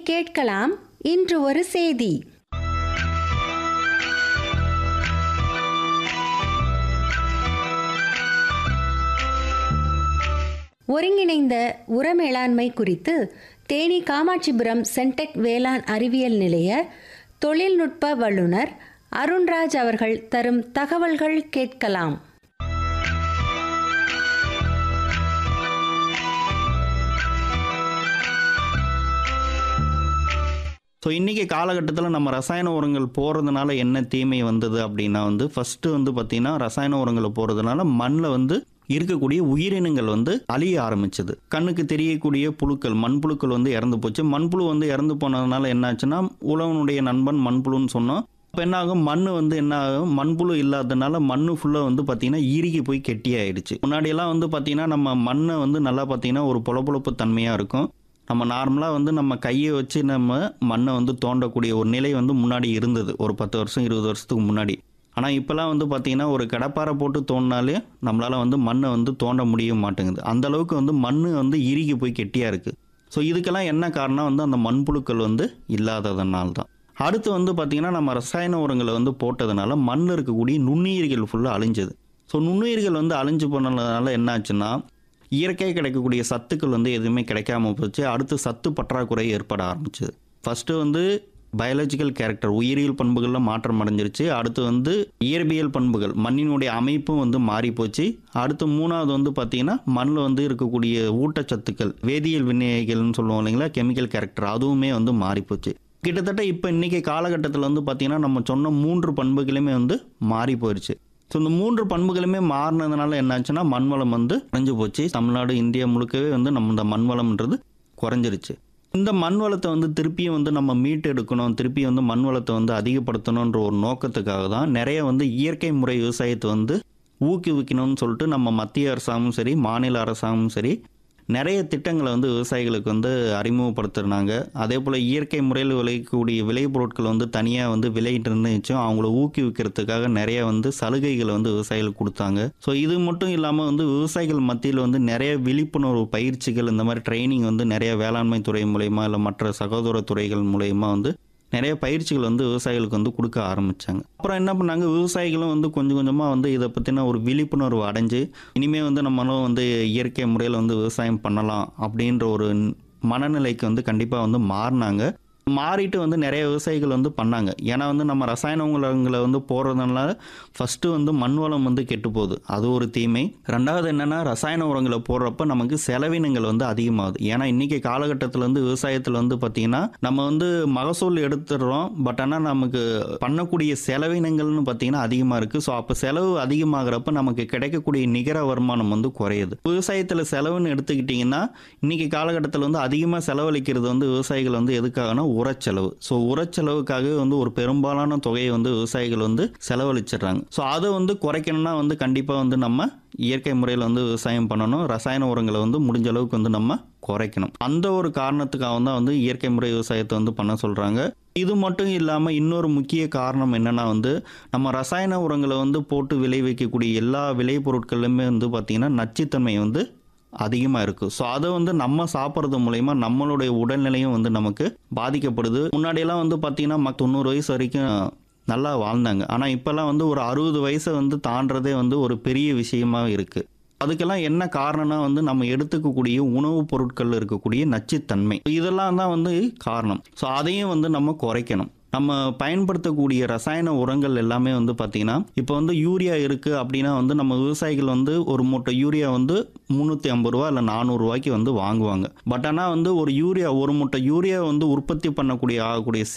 கேட்கலாம் இன்று ஒரு செய்தி ஒருங்கிணைந்த உர மேலாண்மை குறித்து தேனி காமாட்சிபுரம் சென்டெக் வேளாண் அறிவியல் நிலைய தொழில்நுட்ப வல்லுநர் அருண்ராஜ் அவர்கள் தரும் தகவல்கள் கேட்கலாம் ஸோ இன்றைக்கி காலகட்டத்தில் நம்ம ரசாயன உரங்கள் போகிறதுனால என்ன தீமை வந்தது அப்படின்னா வந்து ஃபஸ்ட்டு வந்து பார்த்திங்கன்னா ரசாயன உரங்களை போகிறதுனால மண்ணில் வந்து இருக்கக்கூடிய உயிரினங்கள் வந்து அழிய ஆரம்பிச்சது கண்ணுக்கு தெரியக்கூடிய புழுக்கள் மண்புழுக்கள் வந்து இறந்து போச்சு மண்புழு வந்து இறந்து போனதுனால என்னாச்சுன்னா உழவனுடைய நண்பன் மண்புழுன்னு சொன்னோம் இப்போ என்ன ஆகும் மண் வந்து என்ன ஆகும் மண்புழு இல்லாததுனால மண் ஃபுல்லாக வந்து பார்த்திங்கன்னா இறுகி போய் கெட்டியாயிடுச்சு முன்னாடியெல்லாம் வந்து பார்த்திங்கன்னா நம்ம மண்ணை வந்து நல்லா பார்த்திங்கன்னா ஒரு பொலப்பொலப்பு தன்மையாக இருக்கும் நம்ம நார்மலாக வந்து நம்ம கையை வச்சு நம்ம மண்ணை வந்து தோண்டக்கூடிய ஒரு நிலை வந்து முன்னாடி இருந்தது ஒரு பத்து வருஷம் இருபது வருஷத்துக்கு முன்னாடி ஆனால் இப்போலாம் வந்து பார்த்திங்கன்னா ஒரு கடப்பாரை போட்டு தோண்டினாலே நம்மளால் வந்து மண்ணை வந்து தோண்ட முடிய மாட்டேங்குது அந்த அளவுக்கு வந்து மண் வந்து இறுகி போய் கெட்டியாக இருக்குது ஸோ இதுக்கெல்லாம் என்ன காரணம் வந்து அந்த மண்புழுக்கள் வந்து இல்லாததுனால தான் அடுத்து வந்து பார்த்திங்கன்னா நம்ம ரசாயன உரங்களை வந்து போட்டதுனால மண்ணில் இருக்கக்கூடிய நுண்ணுயிர்கள் ஃபுல்லாக அழிஞ்சது ஸோ நுண்ணுயிர்கள் வந்து அழிஞ்சு போனதுனால என்னாச்சுன்னா இயற்கையாக கிடைக்கக்கூடிய சத்துக்கள் வந்து எதுவுமே கிடைக்காம போச்சு அடுத்து சத்து பற்றாக்குறை ஏற்பட ஆரம்பிச்சது ஃபஸ்ட்டு வந்து பயாலஜிக்கல் கேரக்டர் உயிரியல் பண்புகளில் மாற்றம் அடைஞ்சிருச்சு அடுத்து வந்து இயற்பியல் பண்புகள் மண்ணினுடைய அமைப்பும் வந்து மாறி போச்சு அடுத்து மூணாவது வந்து பார்த்திங்கன்னா மண்ணில் வந்து இருக்கக்கூடிய ஊட்டச்சத்துக்கள் வேதியியல் வினைகள்னு சொல்லுவோம் இல்லைங்களா கெமிக்கல் கேரக்டர் அதுவுமே வந்து மாறி போச்சு கிட்டத்தட்ட இப்போ இன்றைக்கி காலகட்டத்தில் வந்து பார்த்திங்கன்னா நம்ம சொன்ன மூன்று பண்புகளுமே வந்து மாறி போயிடுச்சு ஸோ இந்த மூன்று பண்புகளுமே மாறினதுனால என்னாச்சுன்னா மண்வளம் வந்து குறைஞ்சு போச்சு தமிழ்நாடு இந்தியா முழுக்கவே வந்து நம்ம இந்த மண்வளம்ன்றது குறைஞ்சிருச்சு இந்த மண் வளத்தை வந்து திருப்பியும் வந்து நம்ம மீட்டு எடுக்கணும் திருப்பி வந்து மண் வளத்தை வந்து அதிகப்படுத்தணுன்ற ஒரு நோக்கத்துக்காக தான் நிறைய வந்து இயற்கை முறை விவசாயத்தை வந்து ஊக்குவிக்கணும்னு சொல்லிட்டு நம்ம மத்திய அரசாங்கமும் சரி மாநில அரசாங்கமும் சரி நிறைய திட்டங்களை வந்து விவசாயிகளுக்கு வந்து அறிமுகப்படுத்துனாங்க அதே போல் இயற்கை முறையில் விளையக்கூடிய விளைபொருட்கள் வந்து தனியாக வந்து விலை நிர்ணயிச்சும் அவங்கள ஊக்குவிக்கிறதுக்காக நிறைய வந்து சலுகைகளை வந்து விவசாயிகளுக்கு கொடுத்தாங்க ஸோ இது மட்டும் இல்லாமல் வந்து விவசாயிகள் மத்தியில் வந்து நிறைய விழிப்புணர்வு பயிற்சிகள் இந்த மாதிரி ட்ரைனிங் வந்து நிறைய வேளாண்மை துறை மூலயமா இல்லை மற்ற சகோதர துறைகள் மூலயமா வந்து நிறைய பயிற்சிகள் வந்து விவசாயிகளுக்கு வந்து கொடுக்க ஆரம்பித்தாங்க அப்புறம் என்ன பண்ணாங்க விவசாயிகளும் வந்து கொஞ்சம் கொஞ்சமாக வந்து இதை பற்றின ஒரு விழிப்புணர்வு அடைஞ்சு இனிமேல் வந்து நம்மளும் வந்து இயற்கை முறையில் வந்து விவசாயம் பண்ணலாம் அப்படின்ற ஒரு மனநிலைக்கு வந்து கண்டிப்பாக வந்து மாறினாங்க மாறிட்டு வந்து நிறைய விவசாயிகள் வந்து பண்ணாங்க ஏன்னா வந்து நம்ம ரசாயன உரங்களை வந்து போடுறதுனால ஃபஸ்ட்டு வந்து மண் வளம் வந்து கெட்டு போகுது அது ஒரு தீமை ரெண்டாவது என்னென்னா ரசாயன உரங்களை போடுறப்ப நமக்கு செலவினங்கள் வந்து அதிகமாகுது ஏன்னா இன்றைக்கி காலகட்டத்தில் வந்து விவசாயத்தில் வந்து பார்த்திங்கன்னா நம்ம வந்து மகசூல் எடுத்துடுறோம் பட் ஆனால் நமக்கு பண்ணக்கூடிய செலவினங்கள்னு பார்த்திங்கன்னா அதிகமாக இருக்குது ஸோ அப்போ செலவு அதிகமாகிறப்ப நமக்கு கிடைக்கக்கூடிய நிகர வருமானம் வந்து குறையுது விவசாயத்தில் செலவுன்னு எடுத்துக்கிட்டிங்கன்னா இன்றைக்கி காலகட்டத்தில் வந்து அதிகமாக செலவழிக்கிறது வந்து விவசாயிகள் வந்து எதுக்காகனா உரச்செலவு ஸோ உரச்செலவுக்காகவே வந்து ஒரு பெரும்பாலான தொகையை வந்து விவசாயிகள் வந்து செலவழிச்சிடுறாங்க ஸோ அதை வந்து குறைக்கணும்னா வந்து கண்டிப்பாக வந்து நம்ம இயற்கை முறையில் வந்து விவசாயம் பண்ணணும் ரசாயன உரங்களை வந்து முடிஞ்ச அளவுக்கு வந்து நம்ம குறைக்கணும் அந்த ஒரு காரணத்துக்காக தான் வந்து இயற்கை முறை விவசாயத்தை வந்து பண்ண சொல்கிறாங்க இது மட்டும் இல்லாமல் இன்னொரு முக்கிய காரணம் என்னென்னா வந்து நம்ம ரசாயன உரங்களை வந்து போட்டு விளைவிக்கக்கூடிய எல்லா விளைபொருட்களுமே வந்து பார்த்திங்கன்னா நச்சுத்தன்மை வந்து அதிகமாக இருக்குது ஸோ அதை வந்து நம்ம சாப்பிட்றது மூலயமா நம்மளுடைய உடல்நிலையும் வந்து நமக்கு பாதிக்கப்படுது முன்னாடியெல்லாம் வந்து பார்த்திங்கன்னா தொண்ணூறு வயசு வரைக்கும் நல்லா வாழ்ந்தாங்க ஆனால் இப்போல்லாம் வந்து ஒரு அறுபது வயசை வந்து தாண்டதே வந்து ஒரு பெரிய விஷயமா இருக்குது அதுக்கெல்லாம் என்ன காரணம்னா வந்து நம்ம எடுத்துக்கக்கூடிய உணவுப் பொருட்களில் இருக்கக்கூடிய நச்சுத்தன்மை இதெல்லாம் தான் வந்து காரணம் ஸோ அதையும் வந்து நம்ம குறைக்கணும் நம்ம பயன்படுத்தக்கூடிய ரசாயன உரங்கள் எல்லாமே வந்து பார்த்திங்கன்னா இப்போ வந்து யூரியா இருக்குது அப்படின்னா வந்து நம்ம விவசாயிகள் வந்து ஒரு மூட்டை யூரியா வந்து முந்நூற்றி ஐம்பது ரூபா இல்லை நானூறுரூவாய்க்கு வந்து வாங்குவாங்க பட் ஆனால் வந்து ஒரு யூரியா ஒரு மூட்டை யூரியா வந்து உற்பத்தி பண்ணக்கூடிய ஆகக்கூடிய